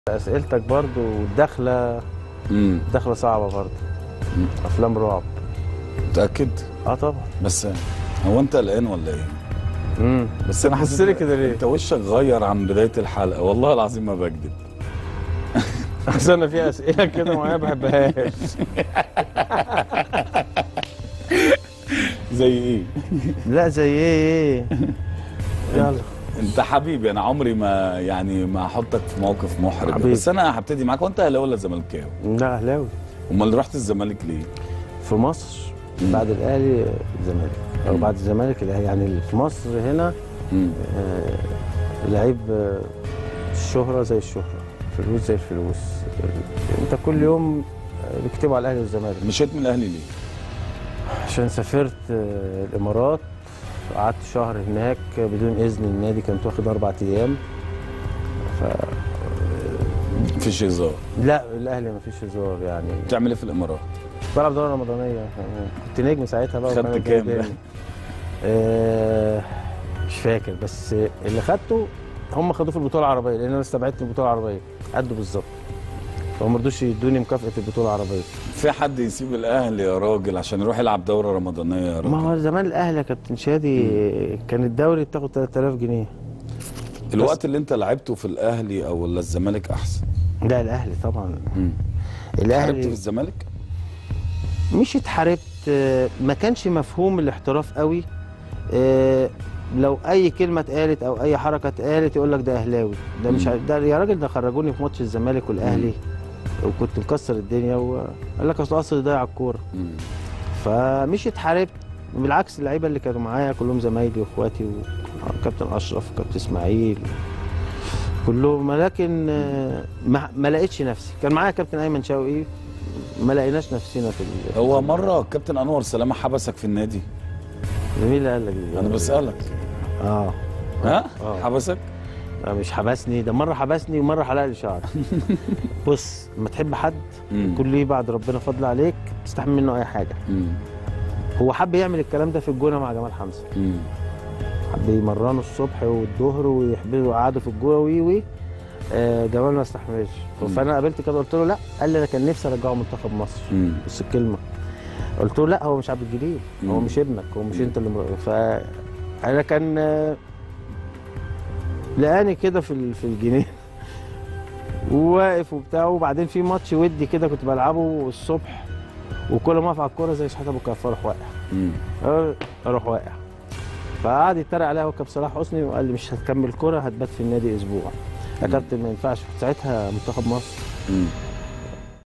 اسئلتك برضو الدخله امم دخله صعبه برضو مم. افلام رعب متاكد اه طبعا بس هو انت قلقان ولا ايه امم بس انا بتبص حاسس لي كده ليه؟ انت وشك غير عن بدايه الحلقه والله العظيم ما بكذب اصل انا في اسئله كده معينه ما بحبهاش زي ايه لا زي ايه ايه يلا انت حبيبي انا عمري ما يعني ما احطك في موقف محرج حبيبي. بس انا هبتدي معاك وانت اهلاوي ولا زملكاوي لا اهلاوي امال رحت الزمالك ليه في مصر مم. بعد الاهلي الزمالك او مم. بعد الزمالك الأهلي. يعني في مصر هنا مم. آه، لعيب آه، الشهرة زي الشهرة فلوس زي الفلوس ال- انت كل يوم آه، بيكتبوا على الاهلي والزمالك مشيت من الاهلي ليه عشان سافرت آه، الامارات قعدت شهر هناك بدون اذن النادي كنت واخد اربع ايام ف مفيش هزار لا الاهلي ما فيش هزار يعني بتعمل ايه في الامارات بلعب دوره رمضانيه كنت نجم ساعتها بقى خدت وكان كام الدنيا بقى؟ تاني. آه مش فاكر بس اللي خدته هم خدوه في البطوله العربيه لان انا استبعدت البطوله العربيه قده بالظبط فهم ما رضوش يدوني مكافاه البطوله العربيه في حد يسيب الاهلي يا راجل عشان يروح يلعب دوره رمضانيه يا راجل ما هو زمان الاهلي يا كابتن شادي كان الدوري بتاخد 3000 جنيه الوقت اللي انت لعبته في الاهلي او ولا الزمالك احسن لا الاهلي طبعا مم. حاربت في الاهلي الزمالك مش اتحاربت آه، ما كانش مفهوم الاحتراف قوي آه، لو اي كلمه اتقالت او اي حركه اتقالت يقول لك ده اهلاوي ده مش مم. عارف- ده يا راجل ده خرجوني في ماتش الزمالك والاهلي وكنت مكسر الدنيا وقال لك اصل اصل ضيع الكوره مم. فمش اتحاربت بالعكس اللعيبه اللي كانوا معايا كلهم زمايلي واخواتي وكابتن اشرف وكابتن اسماعيل كلهم لكن آه، ما, ما لقيتش نفسي كان معايا كابتن ايمن شوقي ما لقيناش نفسنا في ال- هو مره كابتن انور سلامه حبسك في النادي مين اللي قال لك دي؟ انا بسالك اه ها آه. حبسك لا، مش حبسني ده مره حبسني ومره حلق لي شعري بص لما تحب حد مم. كل ليه بعد ربنا فضل عليك تستحمل منه اي حاجه مم. هو حب يعمل الكلام ده في الجونه مع جمال حمزه مم. حب يمرنه الصبح والظهر ويحبسه وقعدوا في الجونه وي وي آه جمال ما استحملش مم. فانا قابلت كده قلت له لا قال لي انا كان نفسي ارجعه منتخب مصر مم. بس الكلمه قلت له لا هو مش عبد الجليل هو مم. مش ابنك هو مش مم. انت اللي مر... فانا كان آه، لقاني كده في ال- في الجنيه وواقف وبتاع وبعدين في ماتش ودي كده كنت بلعبه الصبح وكل ما اقف على الكوره زي شحاته ابو كف اروح واقع مم. اروح واقع فقعد يتريق عليا هو كابتن صلاح حسني وقال لي مش هتكمل كوره هتبات في النادي اسبوع يا مم. كابتن ما ينفعش ساعتها منتخب مصر مم.